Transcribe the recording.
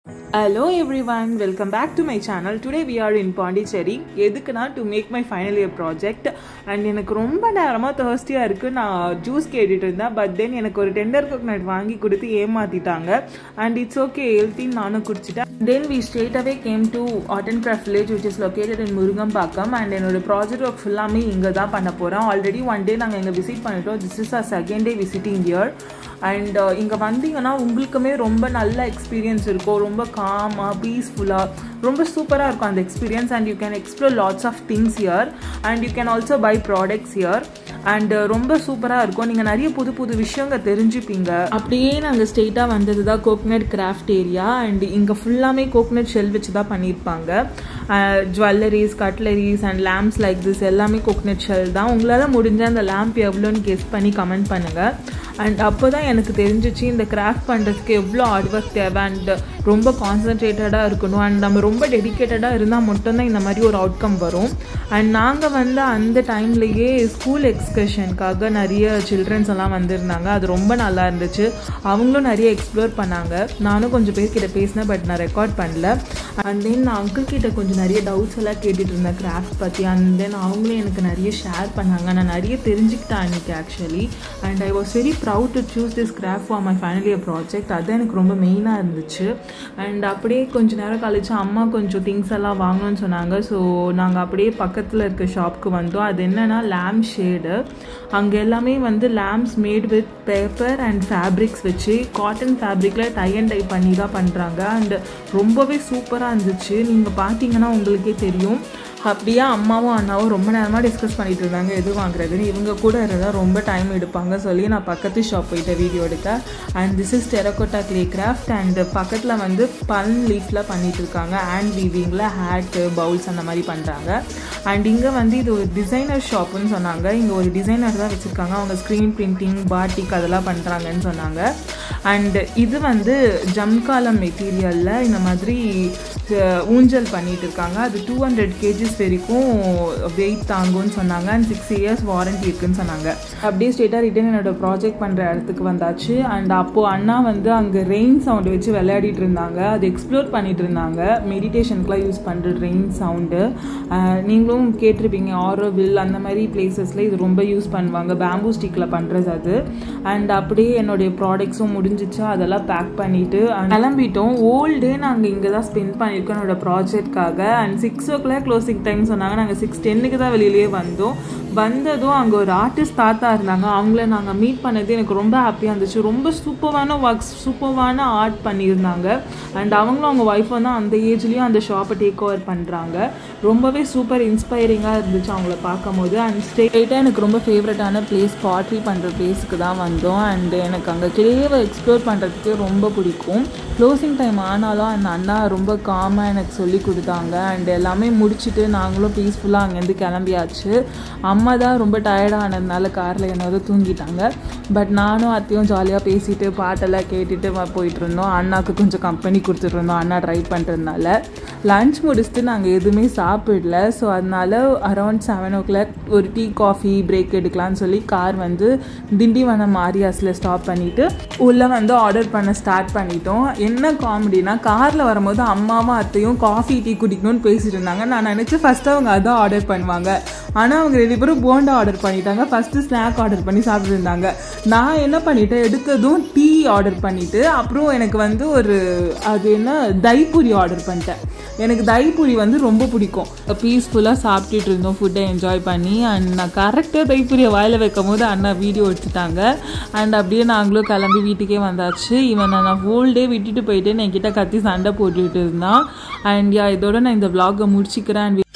Hello everyone, welcome back to my channel. Today we are in Pondicherry. எதுக்குன்னா to make my final year project and எனக்கு ரொம்ப நேரமாக தேர்ஸ்டியாக இருக்குது நான் juice கேட்டுட்டு இருந்தேன் பட் தென் எனக்கு ஒரு டெண்டர் கோகனட் வாங்கி கொடுத்து ஏமாற்றிட்டாங்க அண்ட் இட்ஸ் ஓகே ஹெல்த்தின்னு நானும் குடிச்சிட்டேன் then we straight away came to art and craft village which is located in Murugambakkam and என்னோட ப்ராஜெக்ட் ஒர்க் ஃபுல்லாமே இங்கே தான் பண்ண போகிறோம் ஆல்ரெடி ஒன் டே நாங்கள் இங்கே விசிட் பண்ணிட்டோம் this is a second day visiting here and இங்கே வந்தீங்கன்னா உங்களுக்குமே ரொம்ப நல்ல எக்ஸ்பீரியன்ஸ் இருக்கும் ரொம்ப காமாக பீஸ்ஃபுல்லாக ரொம்ப சூப்பராக இருக்கும் அந்த experience and you can explore lots of things here and you can also buy products here and ரொம்ப சூப்பராக இருக்கும் நீங்கள் நிறைய புது புது விஷயங்கள் தெரிஞ்சுப்பீங்க அப்படியே நாங்கள் ஸ்ட்ரெயிட்டாக வந்தது தான் கோக்னட் கிராஃப்ட் ஏரியா அண்ட் இங்கே ஃபுல்லாமே கோக்னட் ஷெல் வச்சு தான் பண்ணியிருப்பாங்க jewelleries cutleries and lamps like this எல்லாமே கோக்னட் ஷெல் தான் உங்களால் முடிஞ்ச அந்த லேம்ப் எவ்வளோன்னு கெஸ் பண்ணி கமெண்ட் பண்ணுங்கள் அண்ட் அப்போ தான் எனக்கு தெரிஞ்சிச்சு இந்த கிராஃப்ட் பண்ணுறதுக்கு எவ்வளோ ஹார்ட் ஒர்க் தேவை அண்ட் ரொம்ப கான்சன்ட்ரேட்டடாக இருக்கணும் அண்ட் நம்ம ரொம்ப டெடிக்கேட்டடாக இருந்தால் மட்டும்தான் இந்த மாதிரி ஒரு அவுட்கம் வரும் அண்ட் நாங்கள் வந்து அந்த டைம்லேயே ஸ்கூல் எக்ஸ்கர்ஷனுக்காக நிறைய சில்ட்ரன்ஸ் எல்லாம் வந்திருந்தாங்க அது ரொம்ப நல்லா இருந்துச்சு அவங்களும் நிறைய எக்ஸ்ப்ளோர் பண்ணாங்க நானும் கொஞ்சம் பேர்கிட்ட பேசினேன் பட் நான் ரெக்கார்ட் பண்ணல அண்ட் தென் நான் அங்கிள் கிட்ட கொஞ்சம் நிறைய டவுட்ஸ் எல்லாம் கேட்டுட்டு இருந்தேன் கிராஃப்ட் பற்றி அண்ட் தென் அவங்களும் எனக்கு நிறைய ஷேர் பண்ணாங்க நான் நிறைய தெரிஞ்சுக்கிட்டேன் அன்றைக்கி actually and I was very proud to choose this craft for my final year project அதுதான் எனக்கு ரொம்ப மெயினாக இருந்துச்சு அண்ட் அப்படியே கொஞ்சம் நேரம் கழிச்சு அம்மா கொஞ்சம் திங்ஸ் எல்லாம் வாங்கணும்னு சொன்னாங்க ஸோ நாங்கள் அப்படியே பக்கத்தில் இருக்க ஷாப்க்கு வந்தோம் அது என்னென்னா லேம்ப் ஷேடு அங்கே எல்லாமே வந்து lamps made with paper and fabrics வச்சு காட்டன் ஃபேப்ரிக்கில் டை அண்ட் டை பண்ணி தான் பண்ணுறாங்க அண்ட் ரொம்பவே சூப்பராக இருந்துச்சு நீங்கள் பார்த்தீங்கன்னா உங்களுக்கே தெரியும் அப்படியே அம்மாவும் அண்ணாவும் ரொம்ப நேரமாக டிஸ்கஸ் பண்ணிட்டு இருந்தாங்க எது வாங்குறதுன்னு இவங்க கூட இருந்தால் ரொம்ப டைம் எடுப்பாங்க சொல்லி நான் பக்கத்து ஷாப் போயிட்டேன் வீடியோ எடுக்க and this is terracotta clay craft and பக்கத்தில் வந்து பல் லீஃபில் பண்ணிட்டு இருக்காங்க ஹேண்ட் வீவிங்கில் ஹேட்டு பவுல்ஸ் அந்த மாதிரி பண்ணுறாங்க அண்ட் இங்கே வந்து இது ஒரு டிசைனர் ஷாப்புன்னு சொன்னாங்க இங்கே ஒரு டிசைனர் தான் வச்சுருக்காங்க அவங்க ஸ்க்ரீன் பிரிண்டிங் பாட்டிக் அதெல்லாம் பண்ணுறாங்கன்னு சொன்னாங்க அண்ட் இது வந்து ஜம்காலம் மெட்டீரியலில் இந்த மாதிரி ஊஞ்சல் பண்ணிட்டு இருக்காங்க அது டூ ஹண்ட்ரட் கேஜிஸ் வரைக்கும் வெயிட் தாங்கும்னு சொன்னாங்க அண்ட் சிக்ஸ் இயர்ஸ் வாரண்டி இருக்குன்னு சொன்னாங்க அப்படியே ஸ்ட்ரெயிட்டாக ரிட்டன் என்னோட ப்ராஜெக்ட் பண்ணுற இடத்துக்கு வந்தாச்சு அண்ட் அப்போது அண்ணா வந்து அங்கே ரெயின் சவுண்டு வச்சு விளையாடிட்டு இருந்தாங்க அது எக்ஸ்ப்ளோர் பண்ணிட்டு இருந்தாங்க மெடிடேஷனுக்குலாம் யூஸ் பண்ணுற ரெயின் சவுண்டு நீங்களும் கேட்டிருப்பீங்க ஆரோவில் அந்த மாதிரி பிளேசஸில் இது ரொம்ப யூஸ் பண்ணுவாங்க பேம்பூ ஸ்டிக்கில் பண்ணுறது அது அண்ட் அப்படியே என்னுடைய ப்ராடக்ட்ஸும் முடிஞ்சிச்சு அதெல்லாம் பேக் பண்ணிவிட்டு கிளம்பிட்டோம் ஓல் டே நாங்கள் இங்கே தான் ஸ்பெண்ட் பண்ணியிருக்கோம் என்னோட ப்ராஜெக்ட்காக and six o'clock closing time சொன்னாங்க நாங்கள் சிக்ஸ் டென்னுக்கு தான் வெளியிலேயே வந்தோம் வந்ததும் அங்கே ஒரு ஆர்டிஸ்ட் தாத்தா இருந்தாங்க அவங்கள நாங்கள் மீட் பண்ணது எனக்கு ரொம்ப ஹாப்பியாக இருந்துச்சு ரொம்ப சூப்பரான ஒர்க்ஸ் சூப்பரான ஆர்ட் பண்ணியிருந்தாங்க அண்ட் அவங்களும் அவங்க ஒய்ஃபும் தான் அந்த ஏஜ்லேயும் அந்த ஷாப்பை டேக் ஓவர் பண்ணுறாங்க ரொம்பவே சூப்பர் இன்ஸ்பைரிங்காக இருந்துச்சு அவங்கள பார்க்கும்போது அண்ட் ஸ்டேட்டாக எனக்கு ரொம்ப ஃபேவரட்டான பிளேஸ் பாட்ரி பண்ணுற பிளேஸுக்கு தான் வந்தோம் அண்ட் எனக்கு அங்கே கிளேவை எக்ஸ்ப்ளோர் பண்ணுறதுக்கு ரொம்ப பிடிக்கும் க்ளோசிங் டைம் ஆனாலும் அந்த அண்ணா ரொம்ப காமாக எனக்கு சொல்லி கொடுத்தாங்க அண்ட் எல்லாமே முடிச்சுட்டு நாங்களும் பீஸ்ஃபுல்லாக அங்கேருந்து கிளம்பியாச்சு அம்மா தான் ரொம்ப டயர்டானதுனால காரில் என்னோட தூங்கிட்டாங்க பட் நானும் அத்தையும் ஜாலியாக பேசிட்டு பாட்டெல்லாம் கேட்டுட்டு போயிட்டு இருந்தோம் அண்ணாவுக்கு கொஞ்சம் கம்பெனி கொடுத்துட்டு இருந்தோம் அண்ணா ட்ரை பண்ணுறதுனால லஞ்ச் முடிச்சுட்டு நாங்கள் எதுவுமே சாப்பிடல ஸோ அதனால அரௌண்ட் செவன் ஓ கிளாக் ஒரு டீ காஃபி பிரேக் எடுக்கலாம்னு சொல்லி கார் வந்து திண்டிவனம் மாரியாஸில் ஸ்டாப் பண்ணிவிட்டு உள்ளே வந்து ஆர்டர் பண்ண ஸ்டார்ட் பண்ணிட்டோம் என்ன காமெடினா காரில் வரும்போது அம்மாவும் அத்தையும் காஃபி டீ குடிக்கணும்னு பேசிட்டு இருந்தாங்க நான் நினச்சேன் ஃபஸ்ட்டு அவங்க அதான் ஆர்டர் பண்ணுவாங்க ஆனால் அவங்க ரெண்டு பேரும் போண்டா ஆர்டர் பண்ணிட்டாங்க ஃபஸ்ட்டு ஸ்நாக் ஆர்டர் பண்ணி சாப்பிட்டு இருந்தாங்க நான் என்ன பண்ணிட்டேன் எடுத்ததும் டீ ஆர்டர் பண்ணிவிட்டு அப்புறம் எனக்கு வந்து ஒரு அது என்ன தைப்பூரி ஆர்டர் பண்ணிட்டேன் எனக்கு தைப்பூரி வந்து ரொம்ப பிடிக்கும் பீஸ்ஃபுல்லாக சாப்பிட்டுட்டு இருந்தோம் ஃபுட்டை என்ஜாய் பண்ணி அண்ட் நான் கரெக்டாக தைப்பூரியை வாயில் வைக்கும் போது அண்ணா வீடியோ எடுத்துட்டாங்க அண்ட் அப்படியே நாங்களும் கிளம்பி வீட்டுக்கே வந்தாச்சு இவன் நான் ஹோல் டே விட்டுட்டு போயிட்டு என்கிட்ட கத்தி சண்டை போட்டுக்கிட்டு இருந்தான் அண்ட் யா இதோட நான் இந்த விலாகை முடிச்சுக்கிறேன்